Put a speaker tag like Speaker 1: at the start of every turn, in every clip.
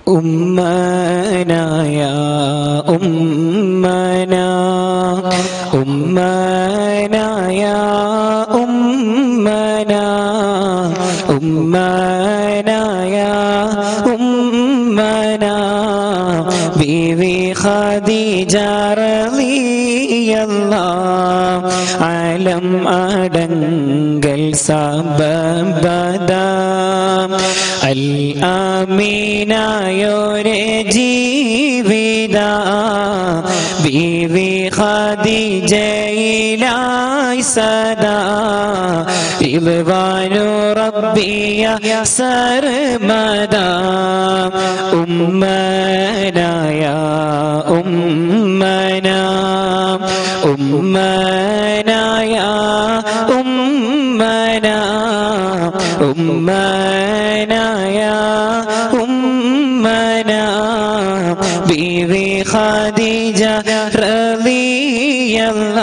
Speaker 1: أمنا يا أمنا أمنا يا أمنا أمنا يا أمنا بيبي خديجة رضي الله عالم أدنقل സബബദാം അൽ ആമീനായൊരു ജീവിത ബീവി ഖദീജയിലായി സദാ ഇൽവാനു റബ്ബിയ സർമദ ഉമ്മനായ ഉമ്മന ഉമ്മനായ ഉമ്മന ഉമ്മനായ ഉമ്മന ബീവി ഖദീജ റളിയല്ല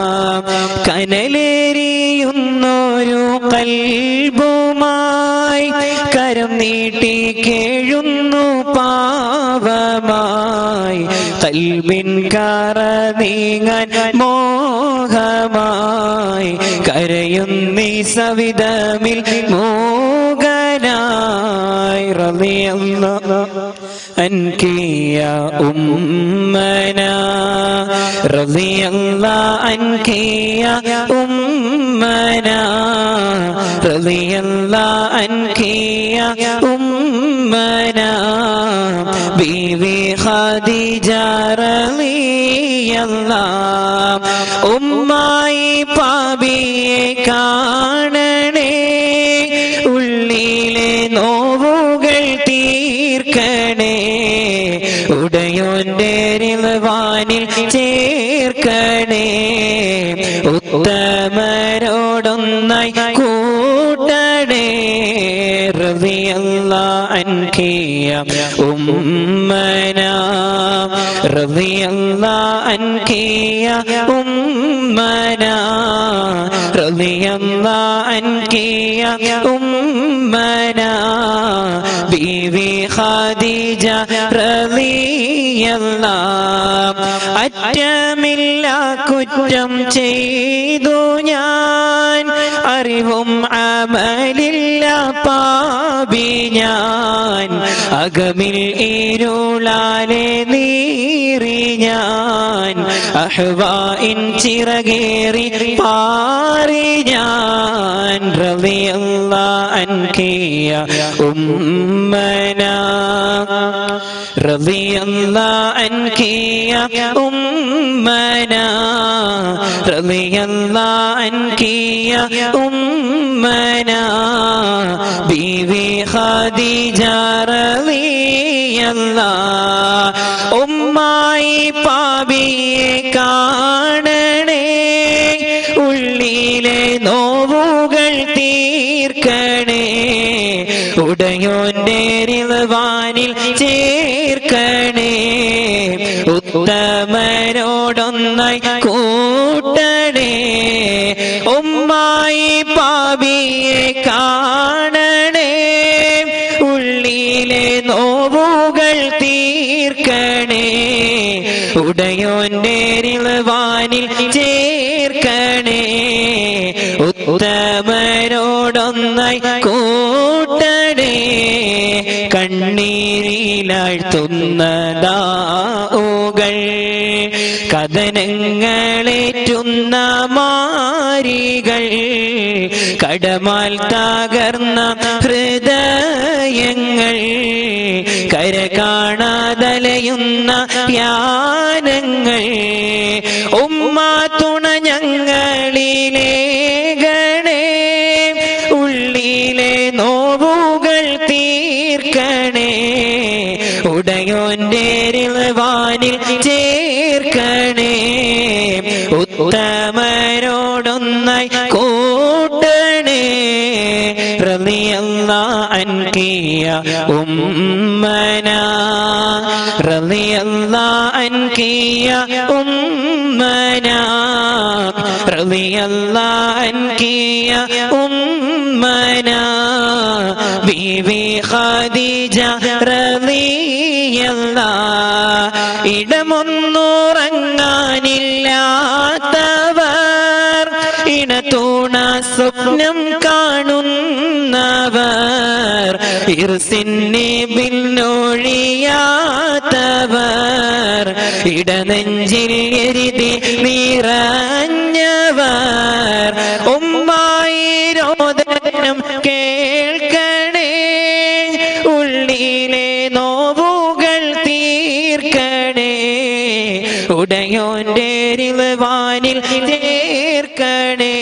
Speaker 1: കനലേറിയുന്നൊരു കൽബുമായി കരം നീട്ടി കേഴുന്നു പാവമായി കൽബിൻ കറ നീങ്ങാൻ മോഹമായി കരയുന്നീ സവിധമിൽ മോകനായി റളിയല്ല أنك يا أمنا رضي الله عنك يا أمنا رضي الله عنك يا أمنا بيبي خديجة رضي الله ഉമ്മായി പാപിയെ കാണണേ ഉള്ളിലെ നോവുകൾ തീർക്കണേ ഉടയോന്റെ റിൽവാനിൽ ചേർക്കണേ ഉത്തമരോടൊന്നായി കൂട്ടണേ റളിയല്ല അൻകിയ ഉമ്മന റളിയല്ല അൻകിയ ഉമ്മന റളിയല്ല അൻകിയ ഉമ്മന ബീവി ഖദീജ റളിയല്ല അറ്റമില്ല കുറ്റം ചെയ്തു ഞാൻ അറിവും അമലില്ല പാപി ഞാൻ അകമിൽ ഇരുളാലെ നീറി ഞാൻ അഹ്വായിൻ ചിറകേറി പാറി ഞാൻ റളിയല്ല അൻകിയ ഉമ്മന റളിയല്ല അൻകിയ ഉമ്മന റളിയല്ല അൻകിയ ഉമ്മന ബീവി ഖദീജ റളിയല്ല ഉമ്മായി പാപിയെ കാണണേ ഉള്ളിലെ നോവുകൾ തീർക്കണേ ഉടയോന്റെ റിൽവാനിൽ ചേർക്കണേ ഉത്തമരോടൊന്നായി കൂട്ടണേ ഉമ്മായി പാപിയെ കാണണേ ഉള്ളിലെ നോവുകൾ തീർക്കണേ ഉടയോന്റെ റിൽവാനിൽ ചേർക്കണേ ഉത്തമരോടൊന്നായി കൂട്ടണേ കണ്ണീരിലാഴ്ത്തുന്നതാവുകൾ കഥനങ്ങളേറ്റുന്ന മാരികൾ കടമാൽ തകർന്ന ഹൃദയങ്ങൾ കര കാണാതലയുന്ന യാനങ്ങൾ ഉമ്മ തുണ ഞങ്ങളിലേ ഗണേ ഉള്ളിലെ നോവുകൾ തീർക്കണേ ഉടയോന്റെ റിൽവാനിൽ ചേർക്കണേ ഉത്തമരോടൊന്നായി കൂട്ടണേ റളിയല്ല അൻകിയ ഉമ്മന റളിയല്ല അൻകിയ ഉമ്മന റളിയല്ല അൻകിയ ഉമ്മന ബീവി ഖദീജ ഖദീജ റളിയല്ല ഇടമൊന്നുറങ്ങാനില്ലാത്തവർ ഇണത്തൂണ സ്വപ്നം കാണുന്നവർ ഇർസിന്നെ ബിന്നൊഴിയാത്തവർ ഇടനെഞ്ചിൽ എരുതി നിറഞ്ഞവർ ഉമ്മായിരോദനം കേൾക്കണേ ഉള്ളിലെ നോവുകൾ തീർക്കണേ ഉടയോന്റെ റിവാനിൽ ചേർക്കണേ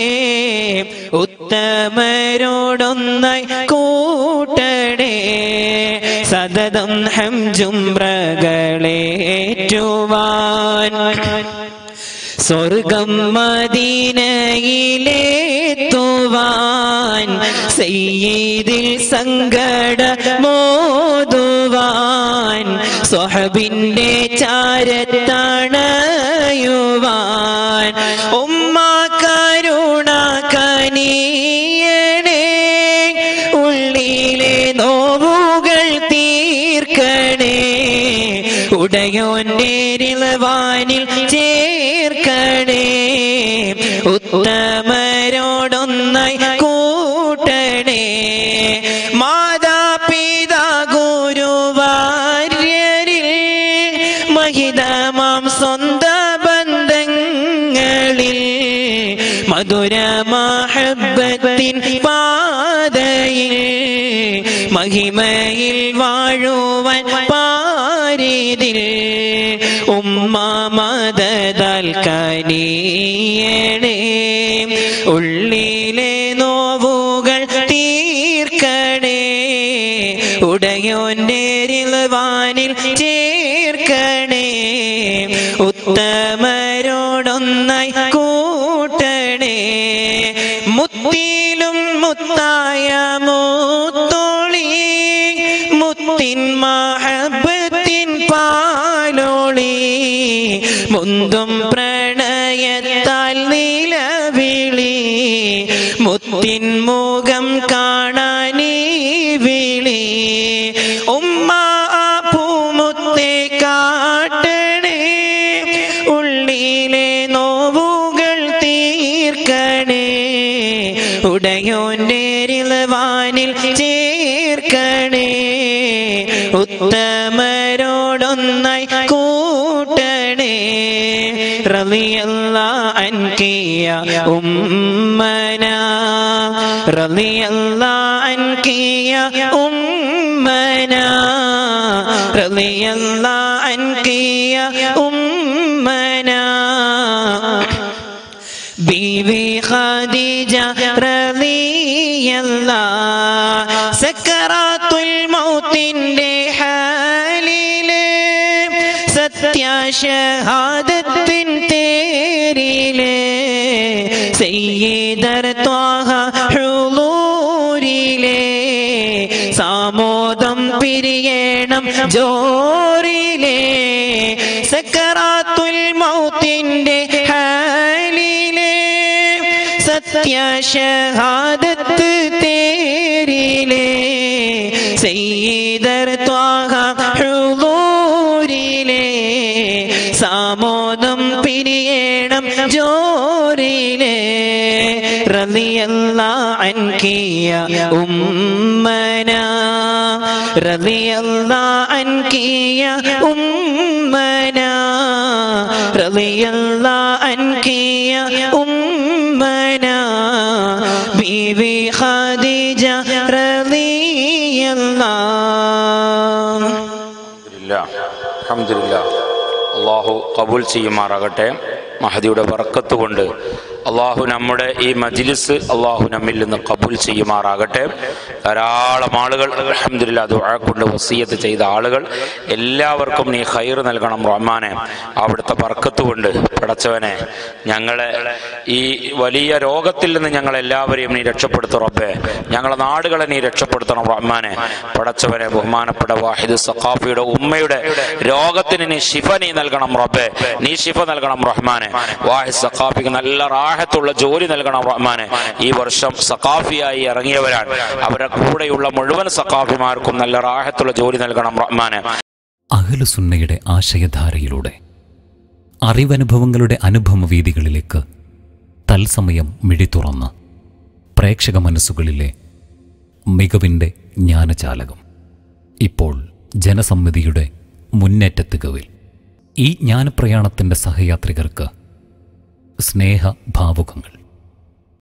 Speaker 1: ഉത്തമരോടൊന്നായി കൂട്ടണേ സതതം ഹംജുംറകളേറ്റുവാൻ സ്വർഗം മദീനയിലെത്തുവാൻ സയ്യീദിൽ സങ്കട മോതുവാൻ സ്വഹബിന്റെ ചാരത്തണയുവാൻ ഉമ്മ കരുണ കനിയണേ ഉള്ളിലെ നോവുകൾ തീർക്കണേ ഉടയോന്റെ റിളവാനിൽ ചേർക്കണേ ഉത്തമരോടൊന്നായി കൂട്ടണേ മാതാപിതാ ഗുരുവാര്യരിൽ മഹിതമാം സ്വന്ത ബന്ധങ്ങളിൽ മധുരമാഹബത്തിൻ പാതയിൽ മഹിമയിൽ വാഴുവാൻ പാരിതിൽ ഉമ്മ മദദൽ കനിയണേ ഉള്ളിലെ നോവുകൾ തീർക്കണേ ഉടയോന്റെ റിളവാനിൽ ചേർക്കണേ ഉത്തമരോടൊന്നായി കൂട്ടണേ മുത്തിലും മുത്തായ മുത്തോളി മുത്തിൻ മഹബത്തിൻ പാലോളി മുന്തും പ്രണയത്താൽ നിലവിളി മുത്തിൻ മുഖം കാണാനീ വിളി ഉമ്മ ആ പൂമുത്തെ കാട്ടണേ ഉള്ളിലെ നോവുകൾ തീർക്കണേ ഉടയോന്റെ റിളവാനിൽ ചേർക്കണേ ഉത്തമരോടൊന്നായി കൂട്ടണേ റളിയല്ല അൻകിയ ഉമ്മന റളിയല്ല അൻകിയ ഉമ്മന റളിയല്ല അൻകിയ ഉമ്മന ബീവി ഖദീജ റളിയല്ല സക്കറാത്തുൽ മൗത്തിന്റെ ഹാലിലെ സത്യശഹാദത്തിൻ തേരിലെ സയ്യിദർ ത്വാഹ ഹുളൂരിലെ സാമോദം പിരിയണം ജോറിലെ സക്കറാത്തുൽ മൗത്തിന്റെ ഹാലിലെ സത്യശഹാദത്ത് തേരിലെ സയ്യിദർ ത്വാഹ ഹുളൂരിലെ സാമോദം പിരിയണം ജോറിലെ റളിയല്ല അൻകിയ ഉമ്മന റളിയല്ല അൻകിയ ഉമ്മന റളിയല്ല അൻകിയ ഉമ്മന ബീവി ഖദീജ റളിയല്ല
Speaker 2: അൽഹംദുലില്ലാ. അൽഹംദുലില്ലാ. അള്ളാഹു കബൂൽ ചെയ്യുമാറാകട്ടെ മഹദിയുടെ ബർക്കത്ത് കൊണ്ട് അള്ളാഹു നമ്മുടെ ഈ മജ്ലിസ് അള്ളാഹു നമ്മിൽ നിന്ന് കബൂൽ ചെയ്യുമാറാകട്ടെ ധാരാളം ആളുകൾ അലഹമില്ല ദുആ കൊണ്ട് വസീയത്ത് ചെയ്ത ആളുകൾ എല്ലാവർക്കും നീ ഖൈർ നൽകണം റഹ്മാനെ അവിടുത്തെ ബർക്കത്ത് കൊണ്ട് പടച്ചവനെ ഞങ്ങളെ ഈ വലിയ രോഗത്തിൽ നിന്ന് ഞങ്ങൾ എല്ലാവരെയും നീ രക്ഷപ്പെടുത്തും റബ്ബേ ഞങ്ങളെ നാടുകളെ നീ രക്ഷപ്പെടുത്തണം റഹ്മാനെ പടച്ചവനെ ബഹുമാനപ്പെട്ട വാഹിദ് സഖാഫിയുടെ ഉമ്മയുടെ രോഗത്തിന് നീ ശിഫ നീ നൽകണം റബ്ബേ നീ ശിഫ നൽകണം റഹ്മാനെ വാഹിദ് സഖാഫിക്ക് നല്ല റാഹത്തുള്ള ജോലി നൽകണം റഹ്മാനെ ഈ വർഷം സഖാഫിയായി ഇറങ്ങിയവരാണ് അവരുടെ കൂടെയുള്ള മുഴുവൻ സഖാഫിമാർക്കും നല്ല റാഹത്തുള്ള ജോലി നൽകണം റഹ്മാനെ
Speaker 3: അഹലുസുന്നയുടെ ആശയധാരയിലൂടെ അറിവനുഭവങ്ങളുടെ അനുഭവവീതികളിലേക്ക് തത്സമയം മിഴി തുറന്ന് പ്രേക്ഷക മനസ്സുകളിലെ മികവിൻ്റെ ജ്ഞാനചാലകം ഇപ്പോൾ ജനസമ്മതിയുടെ മുന്നേറ്റത്തുകവിൽ ഈ ജ്ഞാനപ്രയാണത്തിൻ്റെ സഹയാത്രികർക്ക് സ്നേഹഭാവുകങ്ങൾ